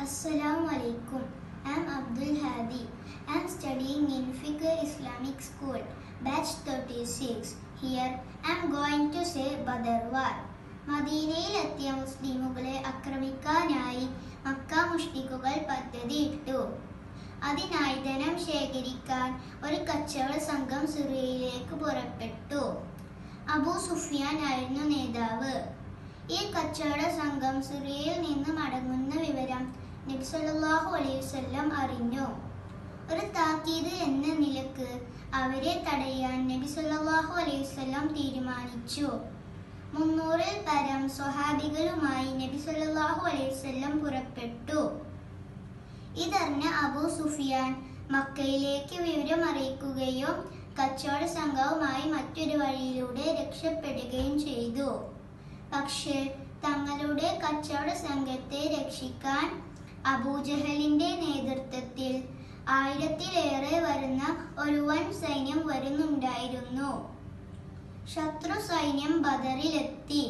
Assalamu alaikum. I am Abdul Hadi. I am studying in Fiqh Islamic School, batch 36. Here I am going to say Badr War. മദീനയിലെത്തിയ മുസ്ലിമുകളെ ആക്രമിക്കാനായി Mecca മുഷ്ടിക്കുകൾ പദ്ധതിയിട്ടു അതിനായി ധനം ശേഖരിക്കാൻ ഒരു കച്ചവട സംഘം സിറിയയിലേക്ക് പുറപ്പെട്ടു അബൂ സുഫിയാൻ ആയിരുന്നു നേതാവ് ഈ കച്ചവട സംഘം സിറിയയിൽ നിന്ന് മടങ്ങുന്ന വിവരം നബി സല്ലല്ലാഹു അലൈഹി വസല്ലം അറിഞ്ഞു ഒരു താക്കീത് എന്ന നിലക്ക് അവരെ തടയാൻ നബി സല്ലല്ലാഹു അലൈഹി വസല്ലം തീരുമാനിച്ചു മുന്നൂറിൽ പരം സ്വഹാബികളുമായി നബി സല്ലല്ലാഹു അലൈഹി വസല്ലം പുറപ്പെട്ടു ഇതറിഞ്ഞ അബൂ സുഫിയാൻ മക്കയിലേക്ക് വിവരം അറിയിക്കുകയും കച്ചവട സംഘവുമായി മറ്റൊരു വഴിയിലൂടെ രക്ഷപ്പെടുകയും ചെയ്തു പക്ഷേ തങ്ങളുടെ കച്ചവട സംഘത്തെ രക്ഷിക്കാൻ അബൂജഹലിന്റെ നേതൃത്വത്തിൽ ആയിരത്തിലേറെ വരുന്ന ഒരു വൻ സൈന്യം വരുന്നുണ്ടായിരുന്നു ശത്രു സൈന്യം ബദറിലെത്തി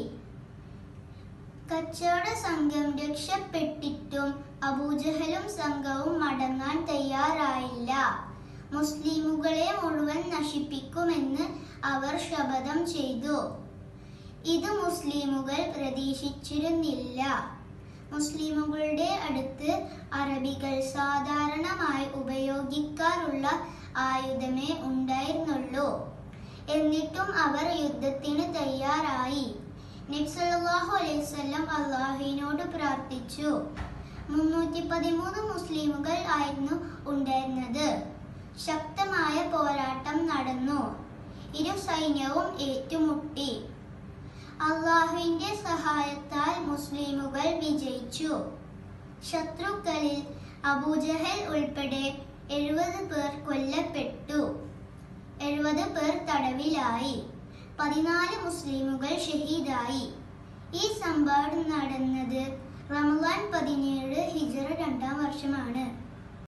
കച്ചവട സംഘം രക്ഷപ്പെട്ടിട്ടും അബൂജഹലും സംഘവും മടങ്ങാൻ തയ്യാറായില്ല മുസ്ലിമുകളെ മുഴുവൻ നശിപ്പിക്കുമെന്ന് അവർ ശപഥം ചെയ്തു ഇത് മുസ്ലിമുകൾ പ്രതീക്ഷിച്ചിരുന്നില്ല മുസ്ലിമുകളുടെ അടുത്ത് അറബികൾ സാധാരണമായി ഉപയോഗിക്കാറുള്ള ആയുധമേ ഉണ്ടായിരുന്നുള്ളൂ എന്നിട്ടും അവർ യുദ്ധത്തിന് തയ്യാറായി നബ്സല്ലാഹു അലൈഹി വസല്ലം അള്ളാഹുവിനോട് പ്രാർത്ഥിച്ചു മുന്നൂറ്റി പതിമൂന്ന് മുസ്ലിമുകൾ ആയിരുന്നു ഉണ്ടായിരുന്നത് ശക്തമായ പോരാട്ടം നടന്നു ഇരു സൈന്യവും ഏറ്റുമുട്ടി അള്ളാഹുവിന്റെ സഹായത്താൽ മുസ്ലിമുകൾ വിജയിച്ചു ശത്രുക്കളിൽ അബൂജഹൽ ഉൾപ്പെടെ എഴുപത് പേർ കൊല്ലപ്പെട്ടു എഴുപത് പേർ തടവിലായി പതിനാല് മുസ്ലിമുകൾ ഷഹീദായി ഈ സംഭവം നടന്നത് റമദാൻ പതിനേഴ് ഹിജറ രണ്ടാം വർഷമാണ്